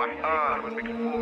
اكبر من الميكروفون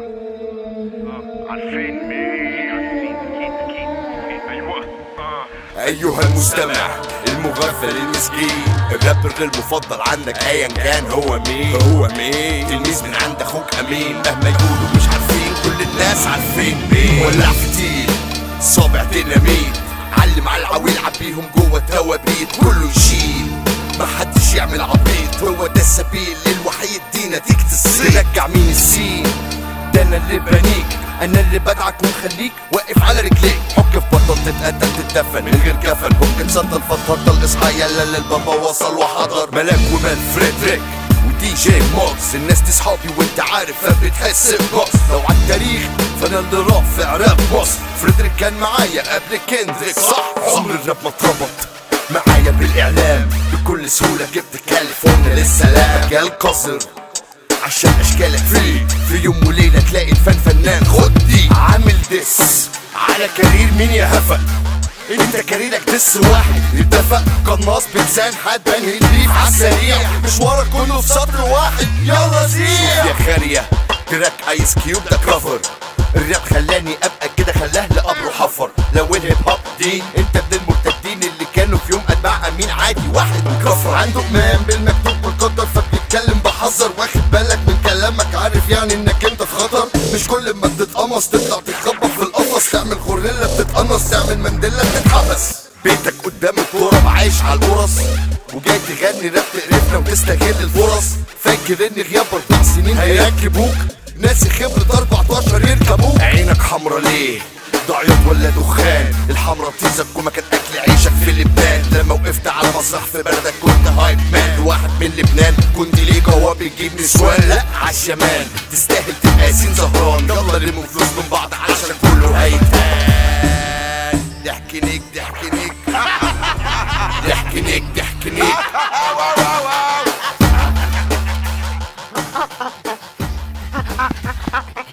آه. عارفين مين عارفين اكيد اكيد ايوه اه أيها المستمع المغفل المسكين الرابر المفضل عندك أيا كان هو مين هو مين تلميذ من عند أخوك أمين مهما يقولوا مش عارفين كل الناس عارفين مين ولع فتيل صابع ديناميت علم على العويل عبيهم جوه توابيت كله يشيل ما حدش يعمل عبيط هو ده السبيل للوحيد دينا تيجي تصير ترجع مين السين ده انا اللي بنيك انا اللي بدعك ومخليك واقف على رجليك حك في بطل تتقتل تتدفن من غير كفن ممكن سطل فتفضل اصحى يلا للبابا وصل وحضر ملاك ومان فريدريك ودي جي موكس الناس دي صحابي وانت عارف فبتحس ببوكس لو على التاريخ فانا اللي رافع راب مصر فريدريك كان معايا قبل كندريك صح عمر الراب ما اتربط معايا بالاعلام بكل سهوله جبت كاليفورنيا للسلام مجال قصر عشان اشكالك فيه في يوم وليله تلاقي الفن فنان خد دي عامل دس على كارير مين يا هفا انت كاريرك دس واحد اتفق قناص بلسان حد بنهي البيف عالسريع مشوارك كله في سطر واحد يلا زيع يا خاريه تراك ايس كيوب ده كفر الراب خلاني ابقى كده خلاه لقبره حفر لو الهيب هوب دين انت من المرتدين اللي كانوا في يوم اتباع امين عادي واحد كفر عنده مان بالمكتوب والقدر فبيتكلم بحذر واخد بالك من كلامك عارف يعني انك انت في خطر مش كل ما بتتقمص تطلع تتخبط في القفص تعمل غوريلا بتتقنص تعمل منديلا بتتحبس بيتك قدام التراب عايش على القرص وجاي تغني راب تقرفنا وتستغل الفرص فاكر ان غياب اربع سنين هيركبوك ناسي خبرة 14 يركبوك عينك حمرا ليه؟ ضعيط ولا دخان الحمرا بتيزك وما كان اكل عيشك في لبنان لما وقفت على مسرح في بلدك كنت هايب مان واحد من لبنان كنت ليك هو بيجيب نسوان لا عالشمال تستاهل تبقى ياسين زهران يلا لموا فلوس من بعض علشان كله هيتهان ضحك نيك ضحك نيك ضحك نيك ضحك نيك ha ha ha